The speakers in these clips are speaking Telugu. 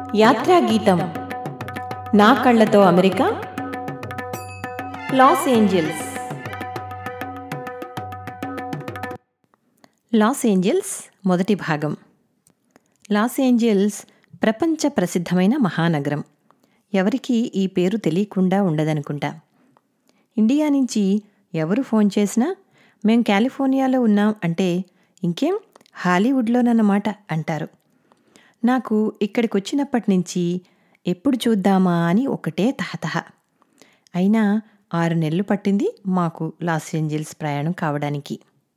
యాత్రా గీతం నా కళ్ళతో America Los Angeles Los Angeles మొదటి భాగం లాస్ ఏంజల్స్ ప్రపంచ ప్రసిద్ధమైన మహానగరం ఎవరికి ఈ పేరు తెలియకుండా ఉండదనుకుంటా ఇండియా నుంచి ఎవరు ఫోన్ చేసినా మేం కాలిఫోర్నియాలో ఉన్నాం అంటే ఇంకేం హాలీవుడ్లోనన్నమాట అంటారు నాకు ఇక్కడికి వచ్చినప్పటి నుంచి ఎప్పుడు చూద్దామా అని ఒకటే తహతహ అయినా ఆరు నెలలు పట్టింది మాకు లాస్ ఏంజల్స్ ప్రయాణం కావడానికి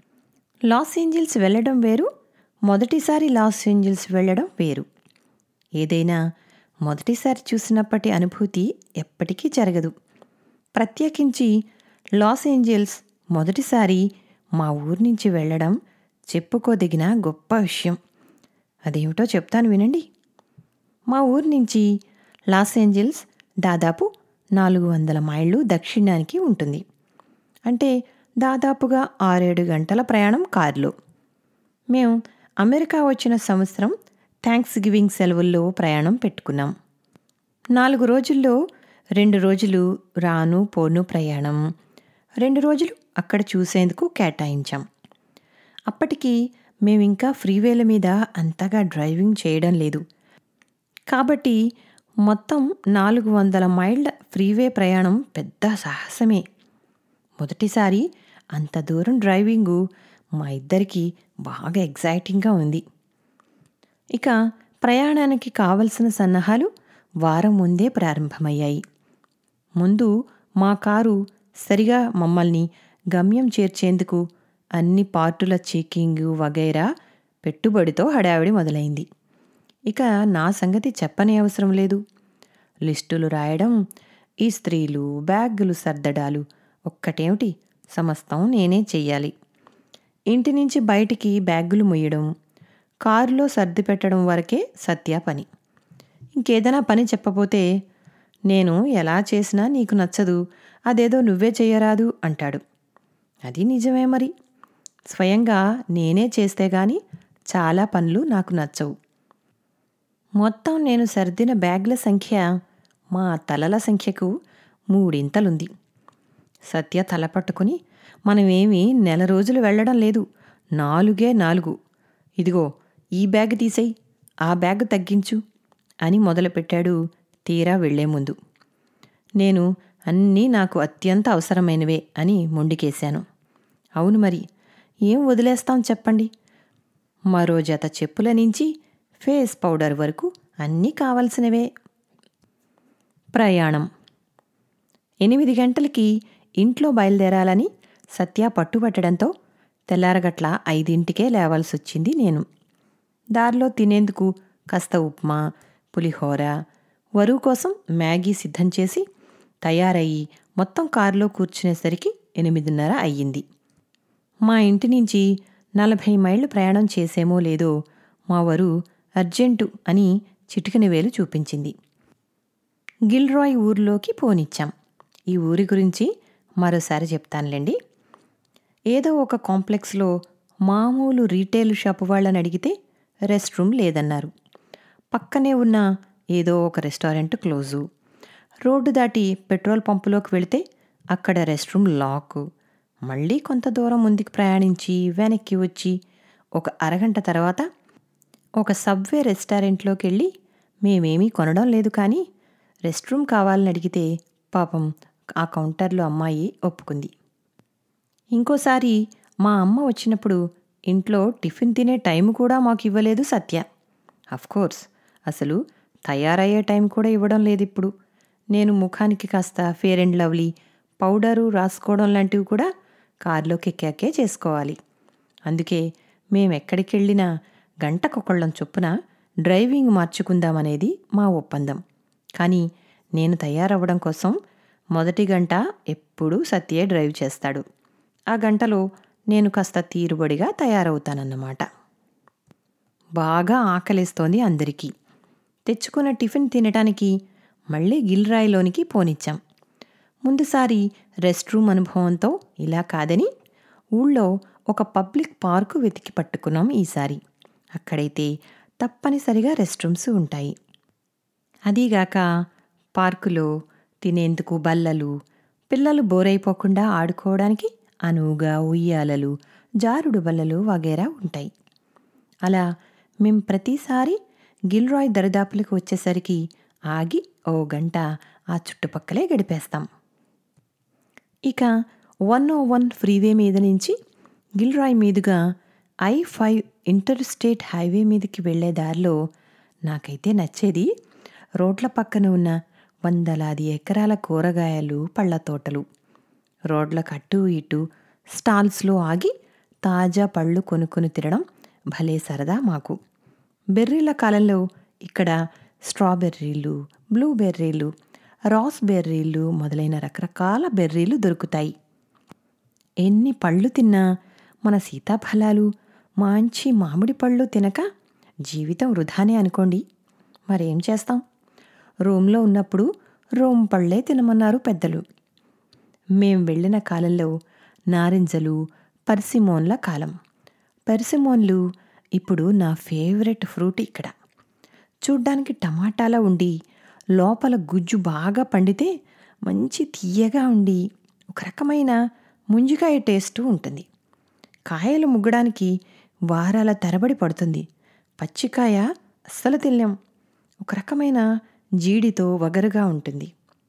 లాస్ ఏంజల్స్ వెళ్ళడం వేరు మొదటిసారి లాస్ ఏంజల్స్ వెళ్ళడం వేరు ఏదైనా మొదటిసారి చూసినప్పటి అనుభూతి ఎప్పటికీ జరగదు ప్రత్యేకించి లాస్ ఏంజల్స్ మొదటిసారి మా ఊరి నుంచి వెళ్ళడం చెప్పుకోదగిన గొప్ప విషయం అదేమిటో చెప్తాను వినండి మా ఊరి నుంచి లాస్ ఏంజల్స్ దాదాపు నాలుగు వందల మైళ్ళు దక్షిణానికి ఉంటుంది అంటే దాదాపుగా ఆరేడు గంటల ప్రయాణం కారులో మేము అమెరికా వచ్చిన సంవత్సరం థ్యాంక్స్ గివింగ్ సెలవుల్లో ప్రయాణం పెట్టుకున్నాం నాలుగు రోజుల్లో రెండు రోజులు రాను పోను ప్రయాణం రెండు రోజులు అక్కడ చూసేందుకు కేటాయించాం అప్పటికి మేమింకా ఫ్రీవేల మీద అంతగా డ్రైవింగ్ చేయడం లేదు కాబట్టి మొత్తం నాలుగు వందల మైళ్ళ ఫ్రీవే ప్రయాణం పెద్ద సాహసమే మొదటిసారి అంత దూరం డ్రైవింగు మా ఇద్దరికి బాగా ఎగ్జైటింగ్గా ఉంది ఇక ప్రయాణానికి కావలసిన సన్నాహాలు వారం ముందే ప్రారంభమయ్యాయి ముందు మా కారు సరిగా మమ్మల్ని గమ్యం చేర్చేందుకు అన్ని పార్టుల చెకింగ్ వగైరా పెట్టుబడితో హడావిడి మొదలైంది ఇక నా సంగతి చెప్పనే అవసరం లేదు లిస్టులు రాయడం ఈ స్త్రీలు బ్యాగులు సర్దడాలు ఒక్కటేమిటి సమస్తం నేనే చెయ్యాలి ఇంటి నుంచి బయటికి బ్యాగులు మొయ్యడం కారులో సర్ది పెట్టడం వరకే సత్య పని ఇంకేదైనా పని చెప్పపోతే నేను ఎలా చేసినా నీకు నచ్చదు అదేదో నువ్వే చెయ్యరాదు అంటాడు అది నిజమే మరి స్వయంగా నేనే చేస్తే గాని చాలా పనులు నాకు నచ్చవు మొత్తం నేను సర్దిన బ్యాగ్ల సంఖ్య మా తలల సంఖ్యకు మూడింతలుంది సత్య తల పట్టుకుని మనమేమీ నెల రోజులు వెళ్ళడం లేదు నాలుగే నాలుగు ఇదిగో ఈ బ్యాగ్ తీసేయి ఆ బ్యాగ్ తగ్గించు అని మొదలుపెట్టాడు తీరా వెళ్లే ముందు నేను అన్నీ నాకు అత్యంత అవసరమైనవే అని మొండికేశాను అవును మరి ఏం వదిలేస్తాం చెప్పండి మరో జత చెప్పుల నుంచి ఫేస్ పౌడర్ వరకు అన్నీ కావలసినవే ప్రయాణం ఎనిమిది గంటలకి ఇంట్లో బయలుదేరాలని సత్య పట్టుబట్టడంతో తెల్లారగట్ల ఐదింటికే లేవాల్సి వచ్చింది నేను దారిలో తినేందుకు కాస్త ఉప్మా పులిహోర వరువు కోసం మ్యాగీ సిద్ధం చేసి తయారయ్యి మొత్తం కారులో కూర్చునేసరికి ఎనిమిదిన్నర అయ్యింది మా ఇంటి నుంచి నలభై మైళ్ళు ప్రయాణం చేసేమో లేదో మా వరు అర్జెంటు అని చిటికని వేలు చూపించింది గిల్రాయ్ ఊరిలోకి పోనిచ్చాం ఈ ఊరి గురించి మరోసారి చెప్తానులేండి ఏదో ఒక కాంప్లెక్స్లో మామూలు రీటైల్ షాపు వాళ్ళని అడిగితే రెస్ట్ రూమ్ లేదన్నారు పక్కనే ఉన్న ఏదో ఒక రెస్టారెంట్ క్లోజు రోడ్డు దాటి పెట్రోల్ పంపులోకి వెళితే అక్కడ రెస్ట్ రూమ్ లాక్ మళ్ళీ కొంత దూరం ముందుకు ప్రయాణించి వెనక్కి వచ్చి ఒక అరగంట తర్వాత ఒక సబ్వే రెస్టారెంట్లోకి వెళ్ళి మేమేమీ కొనడం లేదు కానీ రెస్ట్ రూమ్ కావాలని అడిగితే పాపం ఆ కౌంటర్లో అమ్మాయి ఒప్పుకుంది ఇంకోసారి మా అమ్మ వచ్చినప్పుడు ఇంట్లో టిఫిన్ తినే టైం కూడా మాకు ఇవ్వలేదు సత్య కోర్స్ అసలు తయారయ్యే టైం కూడా ఇవ్వడం లేదు ఇప్పుడు నేను ముఖానికి కాస్త ఫేర్ అండ్ లవ్లీ పౌడరు రాసుకోవడం లాంటివి కూడా కారులోకి ఎక్కాకే చేసుకోవాలి అందుకే మేమెక్కడికి వెళ్ళినా గంటకొకళ్ళం చొప్పున డ్రైవింగ్ మార్చుకుందామనేది మా ఒప్పందం కానీ నేను తయారవ్వడం కోసం మొదటి గంట ఎప్పుడూ సత్యే డ్రైవ్ చేస్తాడు ఆ గంటలో నేను కాస్త తీరుబడిగా తయారవుతానన్నమాట బాగా ఆకలేస్తోంది అందరికీ తెచ్చుకున్న టిఫిన్ తినటానికి మళ్ళీ గిల్రాయిలోనికి పోనిచ్చాం ముందుసారి రెస్ట్ రూమ్ అనుభవంతో ఇలా కాదని ఊళ్ళో ఒక పబ్లిక్ పార్కు వెతికి పట్టుకున్నాం ఈసారి అక్కడైతే తప్పనిసరిగా రెస్ట్ రూమ్స్ ఉంటాయి అదీగాక పార్కులో తినేందుకు బల్లలు పిల్లలు బోరైపోకుండా ఆడుకోవడానికి అనువుగా ఉయ్యాలలు జారుడు బల్లలు వగేరా ఉంటాయి అలా మేం ప్రతిసారి గిల్రాయ్ దరిదాపులకు వచ్చేసరికి ఆగి ఓ గంట ఆ చుట్టుపక్కలే గడిపేస్తాం ఇక వన్ ఓ వన్ ఫ్రీవే మీద నుంచి గిల్రాయ్ మీదుగా I five interstate highway మీదకి వెళ్ళే దారిలో నాకైతే నచ్చేది రోడ్ల పక్కన ఉన్న వందలాది ఎకరాల కూరగాయలు పళ్ళ తోటలు రోడ్లకు అటు ఇటు స్టాల్స్లో ఆగి తాజా పళ్ళు కొనుక్కొని తినడం భలే సరదా మాకు బెర్రీల కాలంలో ఇక్కడ స్ట్రాబెర్రీలు బ్లూబెర్రీలు రాస్బెర్రీలు మొదలైన రకరకాల బెర్రీలు దొరుకుతాయి ఎన్ని పళ్ళు తిన్నా మన సీతాఫలాలు మంచి మామిడి పళ్ళు తినక జీవితం వృధానే అనుకోండి మరేం చేస్తాం రోమ్లో ఉన్నప్పుడు రోమ్ పళ్ళే తినమన్నారు పెద్దలు మేం వెళ్ళిన కాలంలో నారింజలు పర్సిమోన్ల కాలం పర్సిమోన్లు ఇప్పుడు నా ఫేవరెట్ ఫ్రూట్ ఇక్కడ చూడ్డానికి టమాటాలా ఉండి లోపల గుజ్జు బాగా పండితే మంచి తీయగా ఉండి ఒక రకమైన ముంజికాయ టేస్ట్ ఉంటుంది కాయలు ముగ్గడానికి వారాల తరబడి పడుతుంది పచ్చికాయ అస్సలు తినలేం ఒక రకమైన జీడితో వగరుగా ఉంటుంది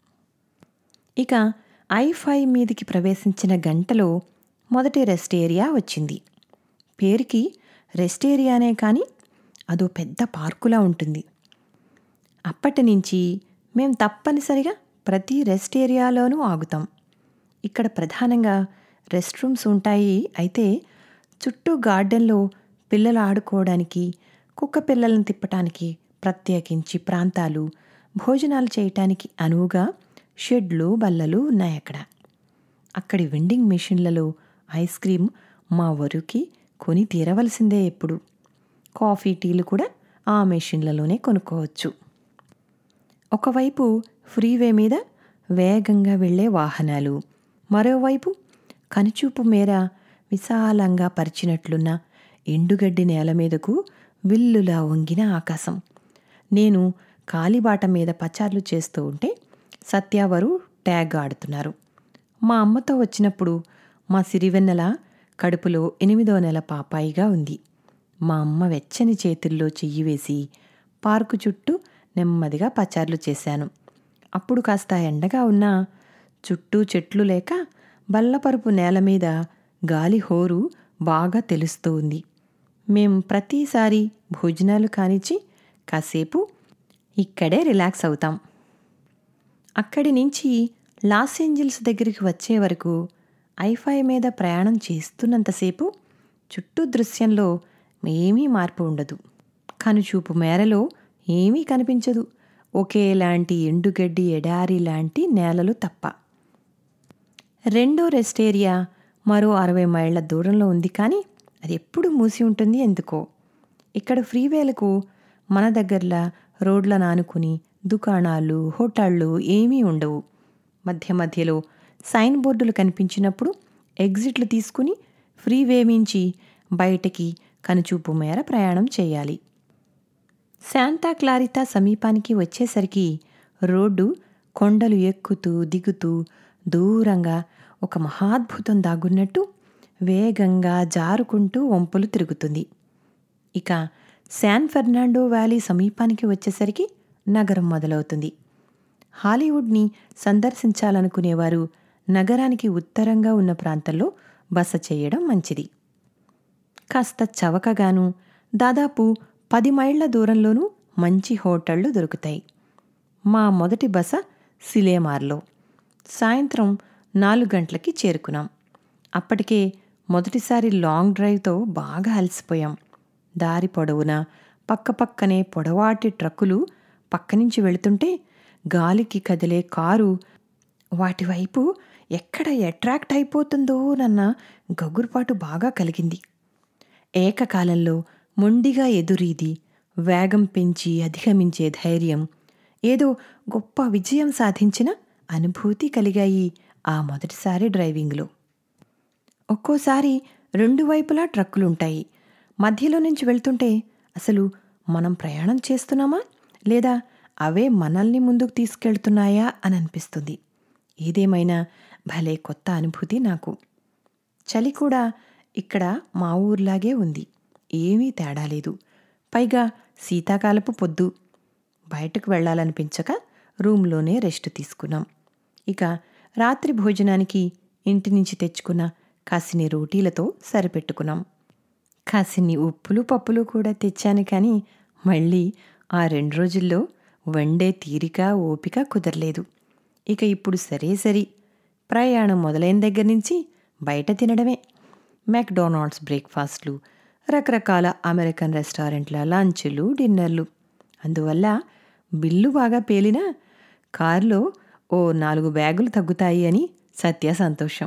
ఇక ఐ ఫైవ్ మీదికి ప్రవేశించిన గంటలో మొదటి రెస్ట్ ఏరియా వచ్చింది పేరుకి రెస్ట్ ఏరియానే కానీ అదో పెద్ద పార్కులా ఉంటుంది అప్పటి నుంచి మేం తప్పనిసరిగా ప్రతి రెస్ట్ ఏరియాలోనూ ఆగుతాం ఇక్కడ ప్రధానంగా రెస్ట్ రూమ్స్ ఉంటాయి అయితే చుట్టూ గార్డెన్లో పిల్లలు ఆడుకోవడానికి కుక్క పిల్లలను తిప్పటానికి ప్రత్యేకించి ప్రాంతాలు భోజనాలు చేయటానికి అనువుగా షెడ్లు బల్లలు ఉన్నాయి అక్కడ అక్కడి వెండింగ్ మెషిన్లలో ఐస్ క్రీమ్ మా వరుకి కొని తీరవలసిందే ఎప్పుడు కాఫీ టీలు కూడా ఆ మెషిన్లలోనే కొనుక్కోవచ్చు ఒకవైపు ఫ్రీవే మీద వేగంగా వెళ్ళే వాహనాలు మరోవైపు కనుచూపు మేర విశాలంగా పరిచినట్లున్న ఎండుగడ్డి నేల మీదకు విల్లులా వంగిన ఆకాశం నేను కాలిబాట మీద పచార్లు చేస్తూ ఉంటే సత్యావరు ట్యాగ్ ఆడుతున్నారు మా అమ్మతో వచ్చినప్పుడు మా సిరివెన్నెల కడుపులో ఎనిమిదో నెల పాపాయిగా ఉంది మా అమ్మ వెచ్చని చేతుల్లో చెయ్యి వేసి పార్కు చుట్టూ నెమ్మదిగా పచార్లు చేశాను అప్పుడు కాస్త ఎండగా ఉన్నా చుట్టూ చెట్లు లేక బల్లపరుపు నేల మీద గాలి హోరు బాగా తెలుస్తూ ఉంది మేం ప్రతిసారి భోజనాలు కానిచ్చి కాసేపు ఇక్కడే రిలాక్స్ అవుతాం అక్కడి నుంచి లాస్ ఏంజల్స్ దగ్గరికి వచ్చే వరకు ఐఫై మీద ప్రయాణం చేస్తున్నంతసేపు చుట్టూ దృశ్యంలో ఏమీ మార్పు ఉండదు కనుచూపు మేరలో ఏమీ కనిపించదు ఒకేలాంటి ఎండుగడ్డి ఎడారి లాంటి నేలలు తప్ప రెండో రెస్ట్ ఏరియా మరో అరవై మైళ్ళ దూరంలో ఉంది కానీ అది ఎప్పుడు మూసి ఉంటుంది ఎందుకో ఇక్కడ ఫ్రీవేలకు మన దగ్గరలా రోడ్ల నానుకుని దుకాణాలు హోటళ్ళు ఏమీ ఉండవు మధ్య మధ్యలో సైన్ బోర్డులు కనిపించినప్పుడు ఎగ్జిట్లు తీసుకుని ఫ్రీవే మించి బయటికి కనుచూపు మేర ప్రయాణం చేయాలి శాంతా క్లారితా సమీపానికి వచ్చేసరికి రోడ్డు కొండలు ఎక్కుతూ దిగుతూ దూరంగా ఒక మహాద్భుతం దాగున్నట్టు వేగంగా జారుకుంటూ వంపులు తిరుగుతుంది ఇక శాన్ ఫెర్నాండో వ్యాలీ సమీపానికి వచ్చేసరికి నగరం మొదలవుతుంది హాలీవుడ్ని సందర్శించాలనుకునేవారు నగరానికి ఉత్తరంగా ఉన్న ప్రాంతంలో బస చేయడం మంచిది కాస్త చవకగాను దాదాపు పది మైళ్ళ దూరంలోనూ మంచి హోటళ్లు దొరుకుతాయి మా మొదటి బస సిలేమార్లో సాయంత్రం నాలుగు గంటలకి చేరుకున్నాం అప్పటికే మొదటిసారి లాంగ్ డ్రైవ్తో బాగా అలసిపోయాం దారి పొడవునా పక్కపక్కనే పొడవాటి ట్రక్కులు పక్కనుంచి వెళుతుంటే గాలికి కదిలే కారు వాటి వైపు ఎక్కడ అట్రాక్ట్ అయిపోతుందోనన్న గగురుపాటు బాగా కలిగింది ఏకకాలంలో మొండిగా ఎదురీది వేగం పెంచి అధిగమించే ధైర్యం ఏదో గొప్ప విజయం సాధించిన అనుభూతి కలిగాయి ఆ మొదటిసారి డ్రైవింగ్లో ఒక్కోసారి రెండు వైపులా ట్రక్కులుంటాయి మధ్యలో నుంచి వెళ్తుంటే అసలు మనం ప్రయాణం చేస్తున్నామా లేదా అవే మనల్ని ముందుకు తీసుకెళ్తున్నాయా అని అనిపిస్తుంది ఏదేమైనా భలే కొత్త అనుభూతి నాకు చలి కూడా ఇక్కడ మా ఊర్లాగే ఉంది ఏమీ తేడా లేదు పైగా శీతాకాలపు పొద్దు బయటకు వెళ్ళాలనిపించక రూమ్లోనే రెస్ట్ తీసుకున్నాం ఇక రాత్రి భోజనానికి ఇంటి నుంచి తెచ్చుకున్న కాసిని రోటీలతో సరిపెట్టుకున్నాం కాసిన్ని ఉప్పులు పప్పులు కూడా తెచ్చాను కానీ మళ్ళీ ఆ రెండు రోజుల్లో వండే తీరిక ఓపిక కుదరలేదు ఇక ఇప్పుడు సరే సరి ప్రయాణం మొదలైన దగ్గర నుంచి బయట తినడమే మెక్డొనాల్డ్స్ బ్రేక్ఫాస్ట్లు రకరకాల అమెరికన్ రెస్టారెంట్ల లంచ్లు డిన్నర్లు అందువల్ల బిల్లు బాగా పేలినా కారులో ఓ నాలుగు బ్యాగులు తగ్గుతాయి అని సత్య సంతోషం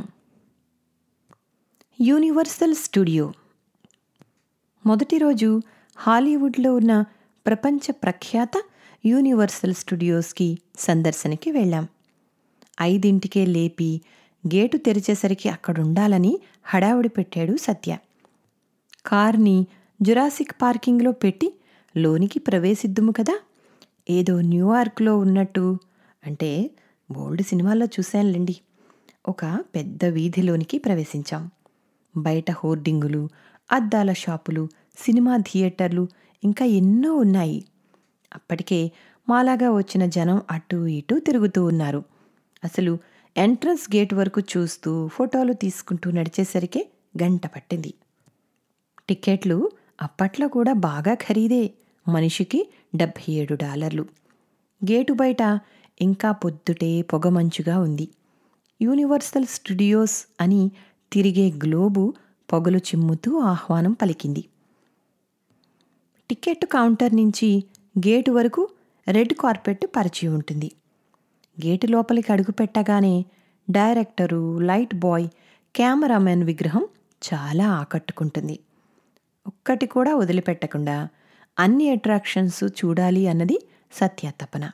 యూనివర్సల్ స్టూడియో మొదటి రోజు హాలీవుడ్లో ఉన్న ప్రపంచ ప్రఖ్యాత యూనివర్సల్ స్టూడియోస్కి సందర్శనకి వెళ్ళాం ఐదింటికే లేపి గేటు తెరిచేసరికి అక్కడుండాలని హడావుడి పెట్టాడు సత్య కార్ని జురాసిక్ పార్కింగ్లో పెట్టి లోనికి ప్రవేశిద్దుము కదా ఏదో న్యూయార్క్లో ఉన్నట్టు అంటే బోల్డ్ సినిమాల్లో చూశానులేండి ఒక పెద్ద వీధిలోనికి ప్రవేశించాం బయట హోర్డింగులు అద్దాల షాపులు సినిమా థియేటర్లు ఇంకా ఎన్నో ఉన్నాయి అప్పటికే మాలాగా వచ్చిన జనం అటు ఇటు తిరుగుతూ ఉన్నారు అసలు ఎంట్రన్స్ గేట్ వరకు చూస్తూ ఫోటోలు తీసుకుంటూ నడిచేసరికి గంట పట్టింది టికెట్లు అప్పట్లో కూడా బాగా ఖరీదే మనిషికి డెబ్భై ఏడు డాలర్లు గేటు బయట ఇంకా పొద్దుటే పొగమంచుగా ఉంది యూనివర్సల్ స్టూడియోస్ అని తిరిగే గ్లోబు పొగలు చిమ్ముతూ ఆహ్వానం పలికింది టికెట్ కౌంటర్ నుంచి గేటు వరకు రెడ్ కార్పెట్ పరిచి ఉంటుంది గేటు లోపలికి అడుగు పెట్టగానే డైరెక్టరు లైట్ బాయ్ కెమెరామెన్ విగ్రహం చాలా ఆకట్టుకుంటుంది ఒక్కటి కూడా వదిలిపెట్టకుండా అన్ని అట్రాక్షన్స్ చూడాలి అన్నది సత్య తపన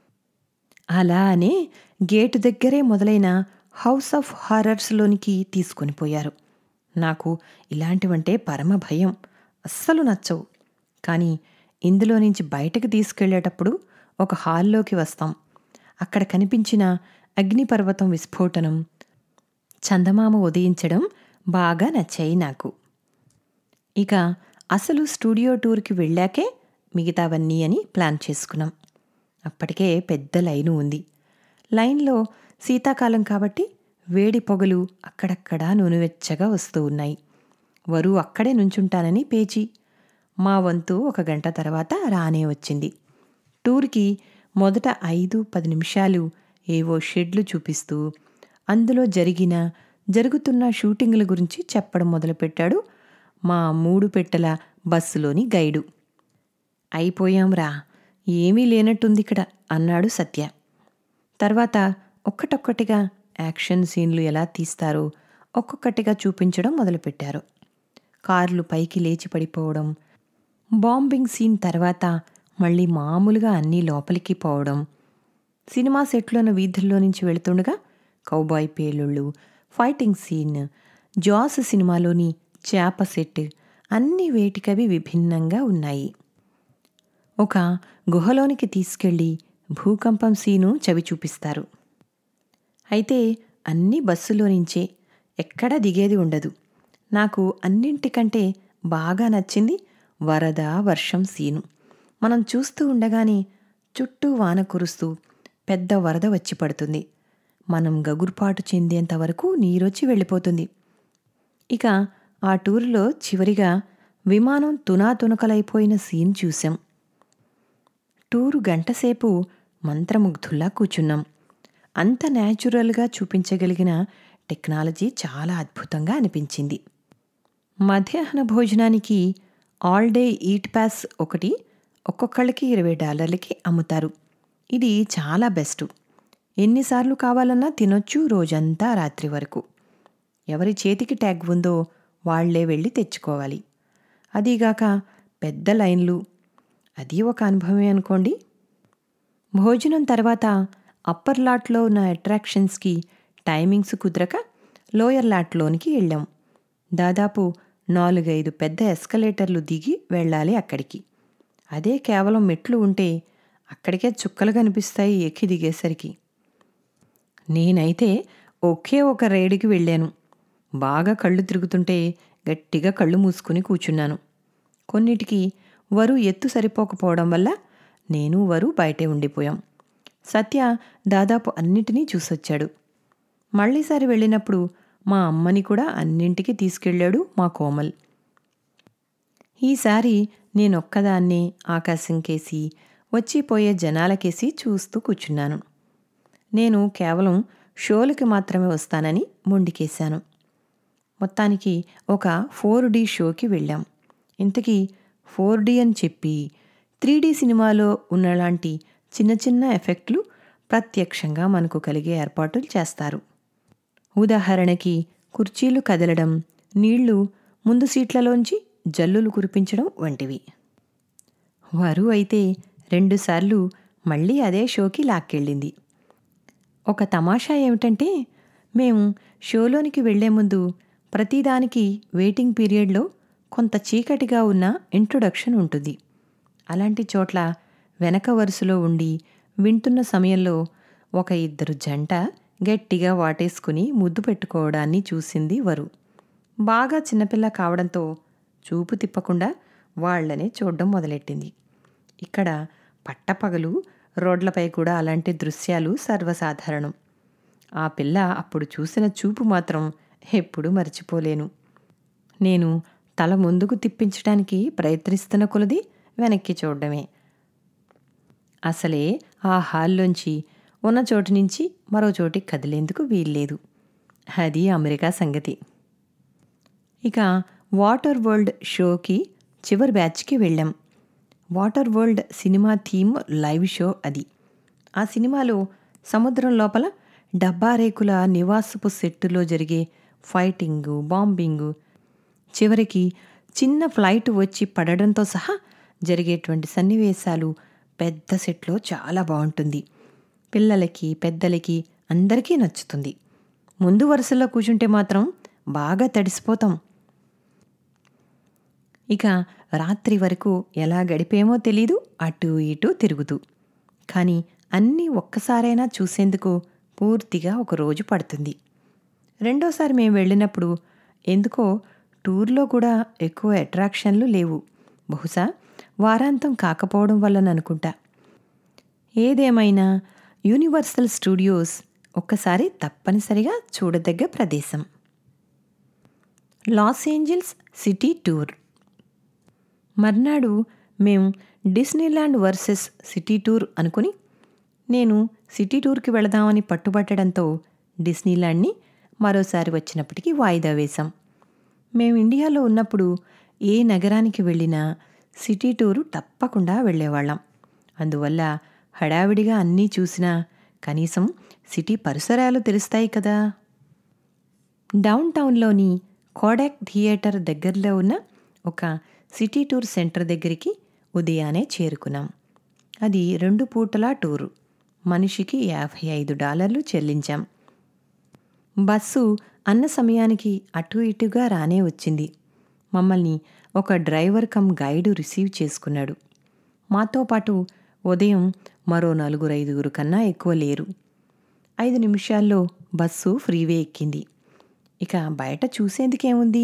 అలా అనే గేటు దగ్గరే మొదలైన హౌస్ ఆఫ్ హారర్స్లోనికి తీసుకొని పోయారు నాకు ఇలాంటివంటే పరమ భయం అస్సలు నచ్చవు కానీ ఇందులో నుంచి బయటకు తీసుకెళ్లేటప్పుడు ఒక హాల్లోకి వస్తాం అక్కడ కనిపించిన అగ్నిపర్వతం విస్ఫోటనం చందమామ ఉదయించడం బాగా నచ్చాయి నాకు ఇక అసలు స్టూడియో టూర్కి వెళ్ళాకే మిగతావన్నీ అని ప్లాన్ చేసుకున్నాం అప్పటికే పెద్ద లైను ఉంది లైన్లో శీతాకాలం కాబట్టి వేడి పొగలు అక్కడక్కడా నూనెవెచ్చగా వస్తూ ఉన్నాయి వరు అక్కడే నుంచుంటానని పేచి మా వంతు ఒక గంట తర్వాత రానే వచ్చింది టూర్కి మొదట ఐదు పది నిమిషాలు ఏవో షెడ్లు చూపిస్తూ అందులో జరిగిన జరుగుతున్న షూటింగ్ల గురించి చెప్పడం మొదలుపెట్టాడు మా మూడు పెట్టెల బస్సులోని గైడు అయిపోయాంరా ఏమీ లేనట్టుంది ఇక్కడ అన్నాడు సత్య తర్వాత ఒక్కటొక్కటిగా యాక్షన్ సీన్లు ఎలా తీస్తారో ఒక్కొక్కటిగా చూపించడం మొదలుపెట్టారు కార్లు పైకి లేచి పడిపోవడం బాంబింగ్ సీన్ తర్వాత మళ్ళీ మామూలుగా అన్నీ లోపలికి పోవడం సినిమా సెట్లోని వీధుల్లో నుంచి వెళుతుండగా కౌబాయ్ పేలుళ్ళు ఫైటింగ్ సీన్ జాస్ సినిమాలోని చేప సెట్ అన్ని వేటికవి విభిన్నంగా ఉన్నాయి ఒక గుహలోనికి తీసుకెళ్ళి భూకంపం సీను చవి చూపిస్తారు అయితే అన్ని బస్సులో నుంచే ఎక్కడా దిగేది ఉండదు నాకు అన్నింటికంటే బాగా నచ్చింది వరద వర్షం సీను మనం చూస్తూ ఉండగానే చుట్టూ వాన కురుస్తూ పెద్ద వరద వచ్చి పడుతుంది మనం గగుర్పాటు చెందేంత వరకు నీరొచ్చి వెళ్ళిపోతుంది ఇక ఆ టూర్లో చివరిగా విమానం తునాతునకలైపోయిన సీన్ చూశాం టూరు గంటసేపు మంత్రముగ్ధుల్లా కూర్చున్నాం అంత న్యాచురల్గా చూపించగలిగిన టెక్నాలజీ చాలా అద్భుతంగా అనిపించింది మధ్యాహ్న భోజనానికి ఆల్ డే ఈట్ పాస్ ఒకటి ఒక్కొక్కళ్ళకి ఇరవై డాలర్లకి అమ్ముతారు ఇది చాలా బెస్ట్ ఎన్నిసార్లు కావాలన్నా తినొచ్చు రోజంతా రాత్రి వరకు ఎవరి చేతికి ట్యాగ్ ఉందో వాళ్లే వెళ్ళి తెచ్చుకోవాలి అదీగాక పెద్ద లైన్లు అది ఒక అనుభవమే అనుకోండి భోజనం తర్వాత అప్పర్ లాట్లో ఉన్న అట్రాక్షన్స్కి టైమింగ్స్ కుదరక లోయర్ లాట్లోనికి వెళ్ళాం దాదాపు నాలుగైదు పెద్ద ఎస్కలేటర్లు దిగి వెళ్ళాలి అక్కడికి అదే కేవలం మెట్లు ఉంటే అక్కడికే చుక్కలు కనిపిస్తాయి ఎక్కి దిగేసరికి నేనైతే ఒకే ఒక రైడుకి వెళ్ళాను బాగా కళ్ళు తిరుగుతుంటే గట్టిగా కళ్ళు మూసుకుని కూర్చున్నాను కొన్నిటికి వరు ఎత్తు సరిపోకపోవడం వల్ల నేను వరు బయటే ఉండిపోయాం సత్య దాదాపు అన్నిటినీ చూసొచ్చాడు మళ్ళీసారి వెళ్ళినప్పుడు మా అమ్మని కూడా అన్నింటికి తీసుకెళ్ళాడు మా కోమల్ ఈసారి నేనొక్కదాన్నే ఆకాశం కేసి వచ్చిపోయే జనాలకేసి చూస్తూ కూర్చున్నాను నేను కేవలం షోలకి మాత్రమే వస్తానని మొండికేశాను మొత్తానికి ఒక ఫోర్ డీ షోకి వెళ్ళాం ఇంతకీ ఫోర్ డీ అని చెప్పి త్రీ డీ సినిమాలో ఉన్నలాంటి చిన్న చిన్న ఎఫెక్ట్లు ప్రత్యక్షంగా మనకు కలిగే ఏర్పాట్లు చేస్తారు ఉదాహరణకి కుర్చీలు కదలడం నీళ్లు ముందు సీట్లలోంచి జల్లులు కురిపించడం వంటివి వారు అయితే రెండుసార్లు మళ్ళీ అదే షోకి లాక్కెళ్ళింది ఒక తమాషా ఏమిటంటే మేము షోలోనికి వెళ్లే ముందు ప్రతిదానికి వెయిటింగ్ పీరియడ్లో కొంత చీకటిగా ఉన్న ఇంట్రొడక్షన్ ఉంటుంది అలాంటి చోట్ల వెనక వరుసలో ఉండి వింటున్న సమయంలో ఒక ఇద్దరు జంట గట్టిగా వాటేసుకుని ముద్దు పెట్టుకోవడాన్ని చూసింది వరు బాగా చిన్నపిల్ల కావడంతో చూపు తిప్పకుండా వాళ్లనే చూడడం మొదలెట్టింది ఇక్కడ పట్టపగలు రోడ్లపై కూడా అలాంటి దృశ్యాలు సర్వసాధారణం ఆ పిల్ల అప్పుడు చూసిన చూపు మాత్రం ఎప్పుడూ మర్చిపోలేను నేను తల ముందుకు తిప్పించడానికి ప్రయత్నిస్తున్న కొలది వెనక్కి చూడడమే అసలే ఆ హాల్లోంచి ఉన్న చోటు నుంచి మరో చోటికి కదిలేందుకు వీల్లేదు అది అమెరికా సంగతి ఇక వాటర్ వరల్డ్ షోకి చివరి బ్యాచ్కి వెళ్ళాం వాటర్ వరల్డ్ సినిమా థీమ్ లైవ్ షో అది ఆ సినిమాలో సముద్రం లోపల డబ్బా రేకుల నివాసపు సెట్టులో జరిగే ఫైటింగు బాంబింగు చివరికి చిన్న ఫ్లైట్ వచ్చి పడడంతో సహా జరిగేటువంటి సన్నివేశాలు పెద్ద సెట్లో చాలా బాగుంటుంది పిల్లలకి పెద్దలకి అందరికీ నచ్చుతుంది ముందు వరుసలో కూర్చుంటే మాత్రం బాగా తడిసిపోతాం ఇక రాత్రి వరకు ఎలా గడిపేమో తెలీదు అటు ఇటు తిరుగుతూ కానీ అన్నీ ఒక్కసారైనా చూసేందుకు పూర్తిగా ఒక రోజు పడుతుంది రెండోసారి మేము వెళ్ళినప్పుడు ఎందుకో టూర్లో కూడా ఎక్కువ అట్రాక్షన్లు లేవు బహుశా వారాంతం కాకపోవడం వల్లననుకుంటా ఏదేమైనా యూనివర్సల్ స్టూడియోస్ ఒక్కసారి తప్పనిసరిగా చూడదగ్గ ప్రదేశం లాస్ ఏంజల్స్ సిటీ టూర్ మర్నాడు మేం డిస్నీలాండ్ వర్సెస్ సిటీ టూర్ అనుకుని నేను సిటీ టూర్కి వెళదామని పట్టుబట్టడంతో డిస్నీలాండ్ని మరోసారి వచ్చినప్పటికీ వాయిదా వేశాం మేము ఇండియాలో ఉన్నప్పుడు ఏ నగరానికి వెళ్ళినా సిటీ టూరు తప్పకుండా వెళ్ళేవాళ్ళం అందువల్ల హడావిడిగా అన్నీ చూసినా కనీసం సిటీ పరిసరాలు తెలుస్తాయి కదా డౌన్ టౌన్లోని కోడాక్ థియేటర్ దగ్గరలో ఉన్న ఒక సిటీ టూర్ సెంటర్ దగ్గరికి ఉదయాన్నే చేరుకున్నాం అది రెండు పూటల టూరు మనిషికి యాభై ఐదు డాలర్లు చెల్లించాం బస్సు అన్న సమయానికి అటు ఇటుగా రానే వచ్చింది మమ్మల్ని ఒక డ్రైవర్ కమ్ గైడు రిసీవ్ చేసుకున్నాడు మాతో పాటు ఉదయం మరో నలుగురు ఐదుగురు కన్నా ఎక్కువ లేరు ఐదు నిమిషాల్లో బస్సు ఫ్రీవే ఎక్కింది ఇక బయట చూసేందుకేముంది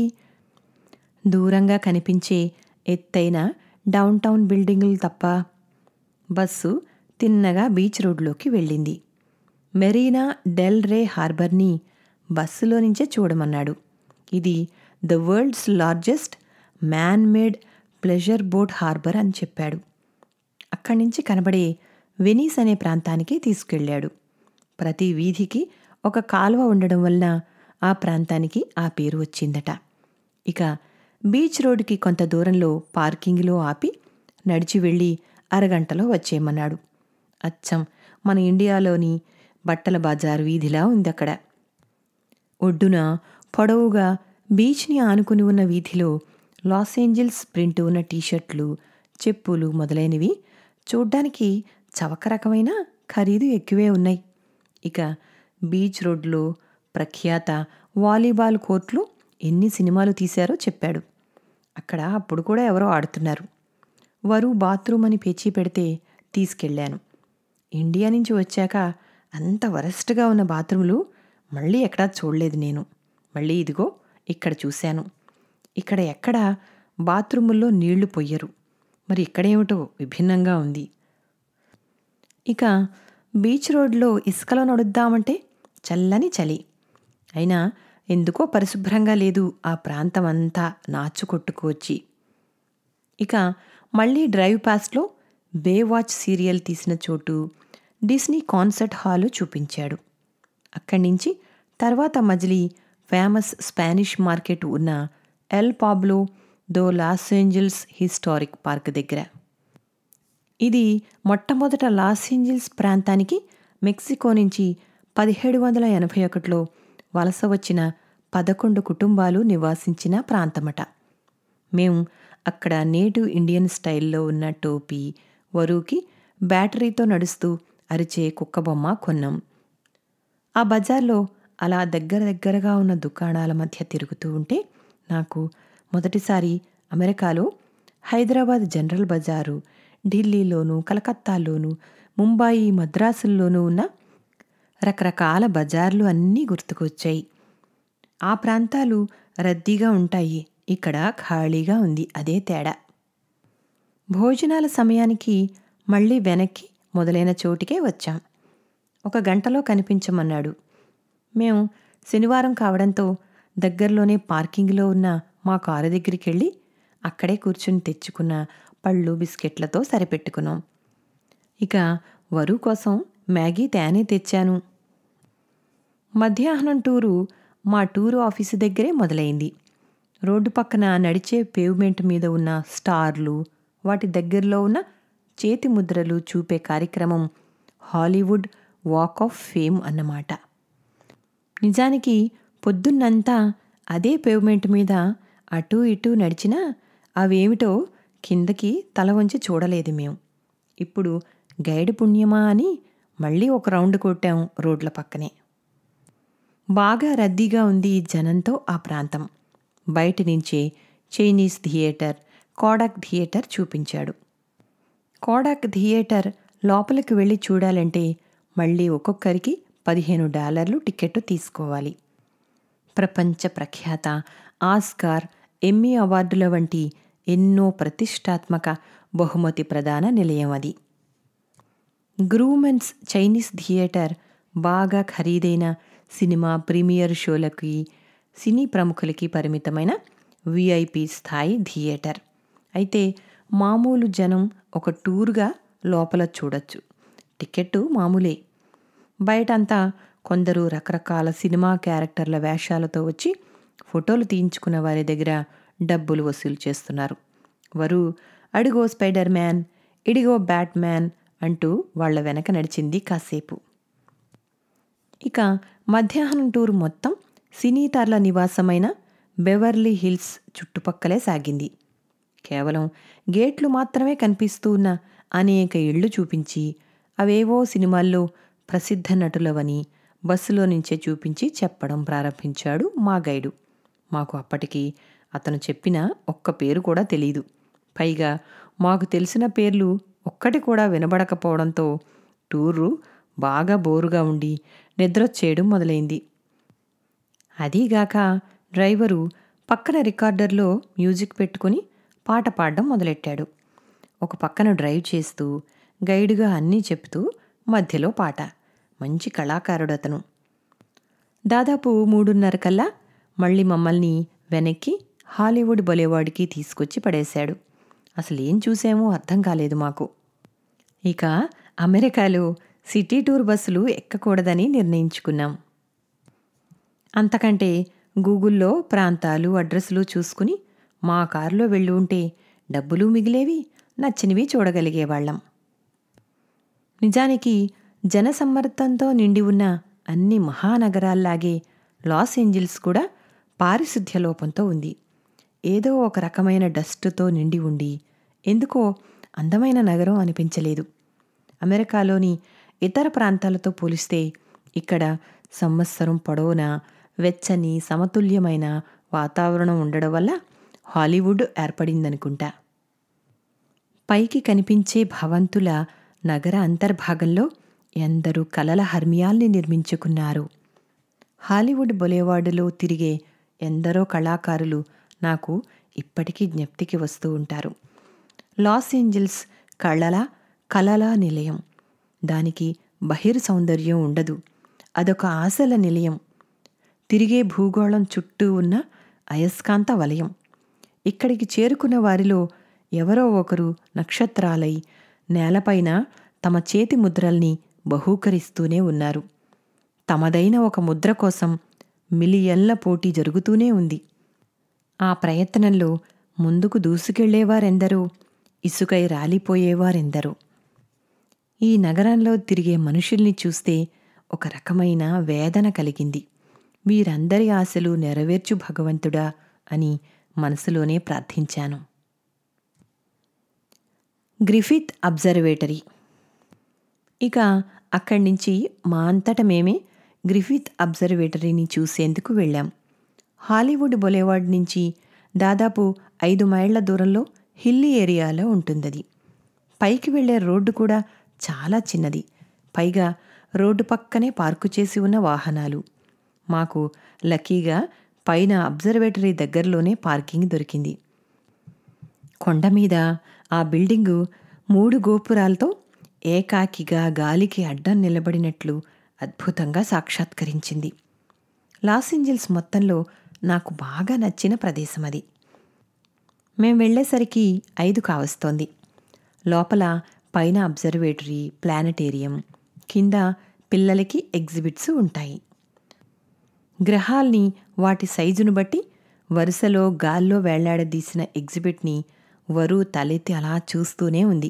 దూరంగా కనిపించే ఎత్తైన డౌన్ టౌన్ బిల్డింగులు తప్ప బస్సు తిన్నగా బీచ్ రోడ్లోకి వెళ్ళింది మెరీనా డెల్ రే హార్బర్ని బస్సులో నుంచే చూడమన్నాడు ఇది the world's largest man made pleasure boat harbour అని చెప్పాడు అక్కడి నుంచి కనబడే వెనీస్ అనే ప్రాంతానికి తీసుకెళ్ళాడు ప్రతి వీధికి ఒక కాలువ ఉండడం వలన ఆ ప్రాంతానికి ఆ పేరు వచ్చిందట ఇక బీచ్ రోడ్డుకి కొంత దూరంలో పార్కింగ్లో ఆపి నడిచి వెళ్ళి అరగంటలో వచ్చేయమన్నాడు అచ్చం మన ఇండియాలోని బట్టల బజార్ వీధిలా ఉంది అక్కడ ఒడ్డున పొడవుగా బీచ్ని ఆనుకుని ఉన్న వీధిలో లాస్ ఏంజల్స్ ప్రింట్ ఉన్న టీషర్ట్లు చెప్పులు మొదలైనవి చూడ్డానికి చవక రకమైన ఖరీదు ఎక్కువే ఉన్నాయి ఇక బీచ్ రోడ్లో ప్రఖ్యాత వాలీబాల్ కోర్టులో ఎన్ని సినిమాలు తీశారో చెప్పాడు అక్కడ అప్పుడు కూడా ఎవరో ఆడుతున్నారు వారు బాత్రూమ్ అని పేచీ పెడితే తీసుకెళ్ళాను ఇండియా నుంచి వచ్చాక అంత వరస్ట్గా ఉన్న బాత్రూములు మళ్ళీ ఎక్కడా చూడలేదు నేను మళ్ళీ ఇదిగో ఇక్కడ చూశాను ఇక్కడ ఎక్కడ బాత్రూముల్లో నీళ్లు పొయ్యరు మరి ఇక్కడేమిటో విభిన్నంగా ఉంది ఇక బీచ్ రోడ్లో ఇసుకలో నడుద్దామంటే చల్లని చలి అయినా ఎందుకో పరిశుభ్రంగా లేదు ఆ ప్రాంతం అంతా నాచు కొట్టుకువచ్చి ఇక మళ్ళీ డ్రైవ్ పాస్ట్లో బే వాచ్ సీరియల్ తీసిన చోటు డిస్నీ కాన్సర్ట్ హాలు చూపించాడు అక్కడి నుంచి తర్వాత మజిలీ ఫేమస్ స్పానిష్ మార్కెట్ ఉన్న El Pueblo de Los Angeles historic park దగ్గర ఇది మొట్టమొదట లాస్ ఏంజల్స్ ప్రాంతానికి మెక్సికో నుంచి పదిహేడు వందల ఎనభై ఒకటిలో వలస వచ్చిన పదకొండు కుటుంబాలు నివాసించిన ప్రాంతమట మేము అక్కడ నేటివ్ ఇండియన్ స్టైల్లో ఉన్న టోపీ వరుకి బ్యాటరీతో నడుస్తూ అరిచే కుక్క బొమ్మ కొన్నాం ఆ బజార్లో అలా దగ్గర దగ్గరగా ఉన్న దుకాణాల మధ్య తిరుగుతూ ఉంటే నాకు మొదటిసారి అమెరికాలో హైదరాబాద్ జనరల్ బజారు ఢిల్లీలోను కలకత్తాలోను ముంబాయి మద్రాసుల్లోనూ ఉన్న రకరకాల బజార్లు అన్నీ గుర్తుకొచ్చాయి ఆ ప్రాంతాలు రద్దీగా ఉంటాయి ఇక్కడ ఖాళీగా ఉంది అదే తేడా భోజనాల సమయానికి మళ్ళీ వెనక్కి మొదలైన చోటికే వచ్చాం ఒక గంటలో కనిపించమన్నాడు మేము శనివారం కావడంతో దగ్గరలోనే పార్కింగ్లో ఉన్న మా కారు దగ్గరికి వెళ్ళి అక్కడే కూర్చుని తెచ్చుకున్న పళ్ళు బిస్కెట్లతో సరిపెట్టుకున్నాం ఇక వరు కోసం మ్యాగీ తేనే తెచ్చాను మధ్యాహ్నం టూరు మా టూరు ఆఫీసు దగ్గరే మొదలైంది రోడ్డు పక్కన నడిచే పేవ్మెంట్ మీద ఉన్న స్టార్లు వాటి దగ్గరలో ఉన్న చేతి ముద్రలు చూపే కార్యక్రమం హాలీవుడ్ వాక్ ఆఫ్ ఫేమ్ అన్నమాట నిజానికి పొద్దున్నంతా అదే పేవ్మెంట్ మీద అటూ ఇటూ నడిచినా అవేమిటో కిందకి తల వంచి చూడలేదు మేము ఇప్పుడు గైడ్ పుణ్యమా అని మళ్ళీ ఒక రౌండ్ కొట్టాం రోడ్ల పక్కనే బాగా రద్దీగా ఉంది జనంతో ఆ ప్రాంతం బయట నుంచే చైనీస్ థియేటర్ కోడాక్ థియేటర్ చూపించాడు కోడాక్ థియేటర్ లోపలికి వెళ్ళి చూడాలంటే మళ్ళీ ఒక్కొక్కరికి పదిహేను డాలర్లు టికెట్ తీసుకోవాలి ప్రపంచ ప్రఖ్యాత ఆస్కార్ ఎమ్మీ అవార్డుల వంటి ఎన్నో ప్రతిష్టాత్మక బహుమతి ప్రదాన నిలయం అది గ్రూమెన్స్ చైనీస్ థియేటర్ బాగా ఖరీదైన సినిమా ప్రీమియర్ షోలకి సినీ ప్రముఖులకి పరిమితమైన విఐపి స్థాయి థియేటర్ అయితే మామూలు జనం ఒక టూర్గా లోపల చూడొచ్చు టికెట్టు మామూలే బయటంతా కొందరు రకరకాల సినిమా క్యారెక్టర్ల వేషాలతో వచ్చి ఫోటోలు తీయించుకున్న వారి దగ్గర డబ్బులు వసూలు చేస్తున్నారు వారు అడిగో స్పైడర్ మ్యాన్ ఇడిగో బ్యాట్ మ్యాన్ అంటూ వాళ్ల వెనక నడిచింది కాసేపు ఇక మధ్యాహ్నం టూర్ మొత్తం సినీతార్ల నివాసమైన బెవర్లీ హిల్స్ చుట్టుపక్కలే సాగింది కేవలం గేట్లు మాత్రమే కనిపిస్తూ ఉన్న అనేక ఇళ్ళు చూపించి అవేవో సినిమాల్లో ప్రసిద్ధ నటులవని బస్సులో నుంచే చూపించి చెప్పడం ప్రారంభించాడు మా గైడు మాకు అప్పటికి అతను చెప్పిన ఒక్క పేరు కూడా తెలీదు పైగా మాకు తెలిసిన పేర్లు ఒక్కటి కూడా వినబడకపోవడంతో టూరు బాగా బోరుగా ఉండి నిద్రొచ్చేయడం మొదలైంది అదీగాక డ్రైవరు పక్కన రికార్డర్లో మ్యూజిక్ పెట్టుకుని పాట పాడడం మొదలెట్టాడు ఒక పక్కన డ్రైవ్ చేస్తూ గైడ్గా అన్నీ చెప్తూ మధ్యలో పాట మంచి కళాకారుడు అతను దాదాపు మూడున్నర కల్లా మళ్ళీ మమ్మల్ని వెనక్కి హాలీవుడ్ బొలేవాడికి తీసుకొచ్చి పడేశాడు అసలు ఏం చూసామో అర్థం కాలేదు మాకు ఇక అమెరికాలో సిటీ టూర్ బస్సులు ఎక్కకూడదని నిర్ణయించుకున్నాం అంతకంటే గూగుల్లో ప్రాంతాలు అడ్రస్లు చూసుకుని మా కారులో వెళ్ళి ఉంటే డబ్బులు మిగిలేవి నచ్చినవి చూడగలిగేవాళ్ళం నిజానికి జనసమ్మర్దంతో నిండి ఉన్న అన్ని మహానగరాల్లాగే లాస్ ఏంజిల్స్ కూడా పారిశుద్ధ్య లోపంతో ఉంది ఏదో ఒక రకమైన డస్ట్తో నిండి ఉండి ఎందుకో అందమైన నగరం అనిపించలేదు అమెరికాలోని ఇతర ప్రాంతాలతో పోలిస్తే ఇక్కడ సంవత్సరం పొడవునా వెచ్చని సమతుల్యమైన వాతావరణం ఉండడం వల్ల హాలీవుడ్ ఏర్పడిందనుకుంటా పైకి కనిపించే భవంతుల నగర అంతర్భాగంలో ఎందరూ కలల హర్మియాల్ని నిర్మించుకున్నారు హాలీవుడ్ బొలేవార్డులో తిరిగే ఎందరో కళాకారులు నాకు ఇప్పటికీ జ్ఞప్తికి వస్తూ ఉంటారు లాస్ ఏంజల్స్ కళల కలల నిలయం దానికి బహిర్ సౌందర్యం ఉండదు అదొక ఆశల నిలయం తిరిగే భూగోళం చుట్టూ ఉన్న అయస్కాంత వలయం ఇక్కడికి చేరుకున్న వారిలో ఎవరో ఒకరు నక్షత్రాలై నేలపైన తమ చేతి ముద్రల్ని బహూకరిస్తూనే ఉన్నారు తమదైన ఒక ముద్ర కోసం మిలియన్ల పోటీ జరుగుతూనే ఉంది ఆ ప్రయత్నంలో ముందుకు దూసుకెళ్లేవారెందరో ఇసుకై రాలిపోయేవారెందరో ఈ నగరంలో తిరిగే మనుషుల్ని చూస్తే ఒక రకమైన వేదన కలిగింది వీరందరి ఆశలు నెరవేర్చు భగవంతుడా అని మనసులోనే ప్రార్థించాను గ్రిఫిత్ అబ్జర్వేటరీ ఇక అక్కడి నుంచి మా అంతట మేమే గ్రిఫిత్ అబ్జర్వేటరీని చూసేందుకు వెళ్ళాం హాలీవుడ్ బొలేవార్డ్ నుంచి దాదాపు ఐదు మైళ్ల దూరంలో హిల్లీ ఏరియాలో ఉంటుందది పైకి వెళ్లే రోడ్డు కూడా చాలా చిన్నది పైగా రోడ్డు పక్కనే పార్కు చేసి ఉన్న వాహనాలు మాకు లక్కీగా పైన అబ్జర్వేటరీ దగ్గరలోనే పార్కింగ్ దొరికింది కొండ మీద ఆ బిల్డింగు మూడు గోపురాలతో ఏకాకిగా గాలికి అడ్డం నిలబడినట్లు అద్భుతంగా సాక్షాత్కరించింది లాస్ ఏంజల్స్ మొత్తంలో నాకు బాగా నచ్చిన ప్రదేశం అది మేం వెళ్ళేసరికి ఐదు కావస్తోంది లోపల పైన అబ్జర్వేటరీ ప్లానటేరియం కింద పిల్లలకి ఎగ్జిబిట్స్ ఉంటాయి గ్రహాల్ని వాటి సైజును బట్టి వరుసలో గాల్లో వేళ్లాడదీసిన ఎగ్జిబిట్ని వరు తలెత్తి అలా చూస్తూనే ఉంది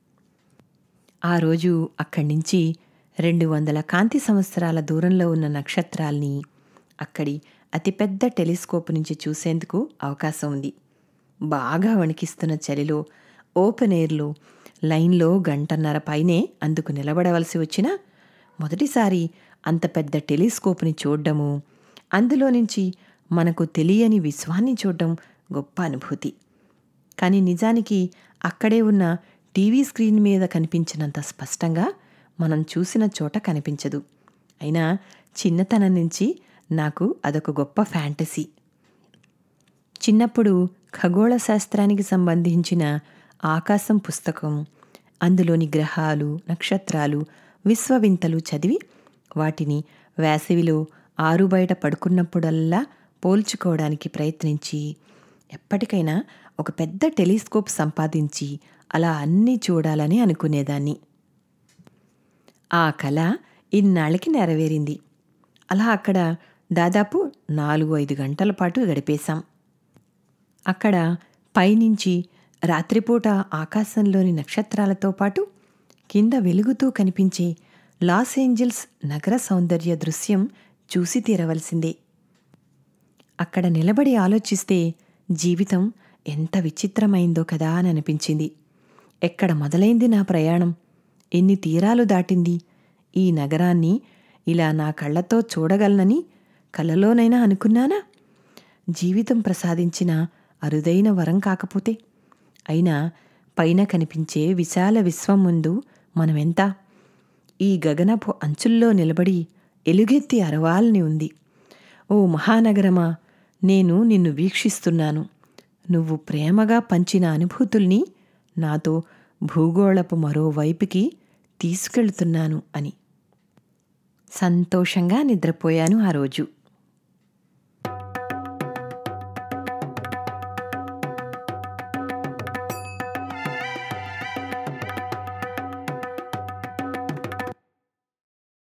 ఆ రోజు అక్కడి నుంచి రెండు వందల కాంతి సంవత్సరాల దూరంలో ఉన్న నక్షత్రాల్ని అక్కడి అతిపెద్ద టెలిస్కోప్ నుంచి చూసేందుకు అవకాశం ఉంది బాగా వణికిస్తున్న చలిలో ఓపెన్ ఎయిర్లో లైన్లో గంటన్నర పైనే అందుకు నిలబడవలసి వచ్చినా మొదటిసారి అంత పెద్ద టెలిస్కోప్ని చూడ్డము అందులో నుంచి మనకు తెలియని విశ్వాన్ని చూడడం గొప్ప అనుభూతి కానీ నిజానికి అక్కడే ఉన్న టీవీ స్క్రీన్ మీద కనిపించినంత స్పష్టంగా మనం చూసిన చోట కనిపించదు అయినా చిన్నతనం నుంచి నాకు అదొక గొప్ప ఫ్యాంటసీ చిన్నప్పుడు ఖగోళ శాస్త్రానికి సంబంధించిన ఆకాశం పుస్తకం అందులోని గ్రహాలు నక్షత్రాలు విశ్వవింతలు చదివి వాటిని వేసవిలో ఆరు బయట పడుకున్నప్పుడల్లా పోల్చుకోవడానికి ప్రయత్నించి ఎప్పటికైనా ఒక పెద్ద టెలిస్కోప్ సంపాదించి అలా అన్నీ చూడాలని అనుకునేదాన్ని ఆ కళ ఇన్నాళ్ళకి నెరవేరింది అలా అక్కడ దాదాపు నాలుగు ఐదు గంటల పాటు గడిపేశాం అక్కడ పైనుంచి రాత్రిపూట ఆకాశంలోని నక్షత్రాలతో పాటు కింద వెలుగుతూ కనిపించే లాస్ ఏంజల్స్ నగర సౌందర్య దృశ్యం చూసి తీరవలసిందే అక్కడ నిలబడి ఆలోచిస్తే జీవితం ఎంత విచిత్రమైందో కదా అని అనిపించింది ఎక్కడ మొదలైంది నా ప్రయాణం ఎన్ని తీరాలు దాటింది ఈ నగరాన్ని ఇలా నా కళ్ళతో చూడగలనని కలలోనైనా అనుకున్నానా జీవితం ప్రసాదించిన అరుదైన వరం కాకపోతే అయినా పైన కనిపించే విశాల విశ్వం ముందు మనమెంత ఈ గగనపు అంచుల్లో నిలబడి ఎలుగెత్తి అరవాలని ఉంది ఓ మహానగరమా నేను నిన్ను వీక్షిస్తున్నాను నువ్వు ప్రేమగా పంచిన అనుభూతుల్ని నాతో భూగోళపు మరోవైపుకి తీసుకెళ్తున్నాను అని సంతోషంగా నిద్రపోయాను ఆ రోజు